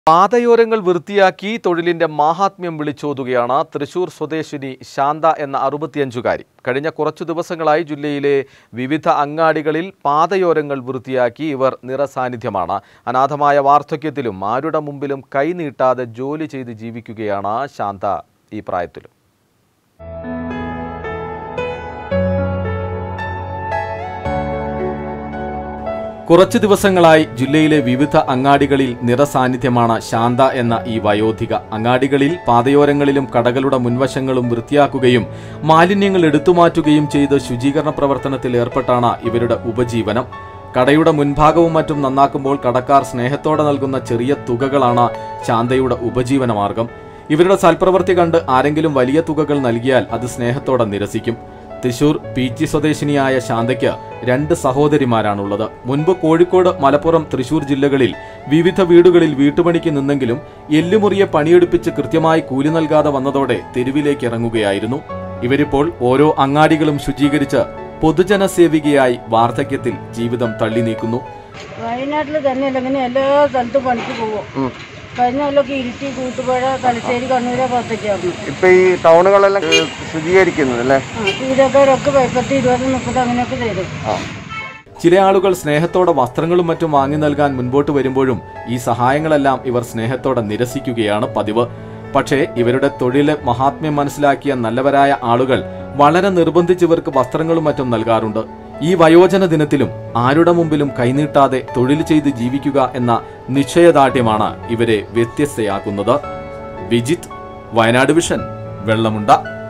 പാതയോരങ്ങൾ വൃത്തിയാക്കി തൊഴിലിന്റെ മാഹാത്മ്യം വിളിച്ചോതുകയാണ് തൃശൂർ സ്വദേശിനി ശാന്ത എന്ന അറുപത്തിയഞ്ചുകാരി കഴിഞ്ഞ കുറച്ചു ദിവസങ്ങളായി ജില്ലയിലെ വിവിധ അങ്ങാടികളിൽ പാതയോരങ്ങൾ വൃത്തിയാക്കി ഇവർ നിറസാന്നിധ്യമാണ് അനാഥമായ വാർദ്ധക്യത്തിലും ആരുടെ മുമ്പിലും കൈനീട്ടാതെ ജോലി ചെയ്ത് ജീവിക്കുകയാണ് ശാന്ത ഈ പ്രായത്തിലും കുറച്ചു ദിവസങ്ങളായി ജില്ലയിലെ വിവിധ അങ്ങാടികളിൽ നിറസാന്നിധ്യമാണ് ശാന്ത എന്ന ഈ വയോധിക അങ്ങാടികളിൽ പാതയോരങ്ങളിലും കടകളുടെ മുൻവശങ്ങളും വൃത്തിയാക്കുകയും മാലിന്യങ്ങൾ എടുത്തുമാറ്റുകയും ചെയ്ത് ശുചീകരണ പ്രവർത്തനത്തിൽ ഏർപ്പെട്ടാണ് ഇവരുടെ ഉപജീവനം കടയുടെ മുൻഭാഗവും മറ്റും നന്നാക്കുമ്പോൾ കടക്കാർ സ്നേഹത്തോടെ നൽകുന്ന ചെറിയ തുകകളാണ് ശാന്തയുടെ ഉപജീവന മാർഗം ഇവരുടെ സൽപ്രവൃത്തി കണ്ട് ആരെങ്കിലും വലിയ തുകകൾ നൽകിയാൽ അത് സ്നേഹത്തോടെ നിരസിക്കും തൃശൂർ പീച്ചി സ്വദേശിനിയായ ശാന്തയ്ക്ക് രണ്ട് സഹോദരിമാരാണുള്ളത് മുൻപ് കോഴിക്കോട് മലപ്പുറം തൃശൂർ ജില്ലകളിൽ വിവിധ വീടുകളിൽ വീട്ടുപണിക്ക് നിന്നെങ്കിലും എല്ലുമുറിയെ പണിയെടുപ്പിച്ച് കൃത്യമായി കൂലി നൽകാതെ വന്നതോടെ തെരുവിലേക്ക് ഇറങ്ങുകയായിരുന്നു ഇവരിപ്പോൾ ഓരോ അങ്ങാടികളും ശുചീകരിച്ച് പൊതുജന സേവികയായി വാർദ്ധക്യത്തിൽ ജീവിതം തള്ളി നീക്കുന്നു വയനാട്ടിൽ തന്നെയല്ല ഇങ്ങനെ എല്ലാ സ്ഥലത്തും പണിക്ക് പോകും കഴിഞ്ഞ കൊല്ലമൊക്കെ ഇരുട്ടി കൂട്ടുപുഴ തലശ്ശേരി കണ്ണൂരെ ഭാഗത്തൊക്കെയായിരുന്നു ഇപ്പൊ ഈ ടൗണുകളെല്ലാം ശുചീകരിക്കുന്നത് അല്ലേ ആ പീഡക്കാരൊക്കെ പത്ത് ഇരുപത് മുപ്പത് അങ്ങനെയൊക്കെ ചെയ്തു ചില ആളുകൾ സ്നേഹത്തോടെ വസ്ത്രങ്ങളും മറ്റും വാങ്ങി നൽകാൻ മുൻപോട്ട് വരുമ്പോഴും ഈ സഹായങ്ങളെല്ലാം ഇവർ സ്നേഹത്തോടെ നിരസിക്കുകയാണ് പതിവ് പക്ഷേ ഇവരുടെ തൊഴില് മഹാത്മ്യം മനസ്സിലാക്കിയ നല്ലവരായ ആളുകൾ വളരെ നിർബന്ധിച്ച് ഇവർക്ക് വസ്ത്രങ്ങളും മറ്റും നൽകാറുണ്ട് ഈ വയോജന ദിനത്തിലും ആരുടെ മുമ്പിലും കൈനീട്ടാതെ തൊഴിൽ ചെയ്ത് ജീവിക്കുക എന്ന നിശ്ചയദാർഢ്യമാണ് ഇവരെ വ്യത്യസ്തയാക്കുന്നത് വിജിത്ത് വയനാട് വിഷൻ വെള്ളമുണ്ട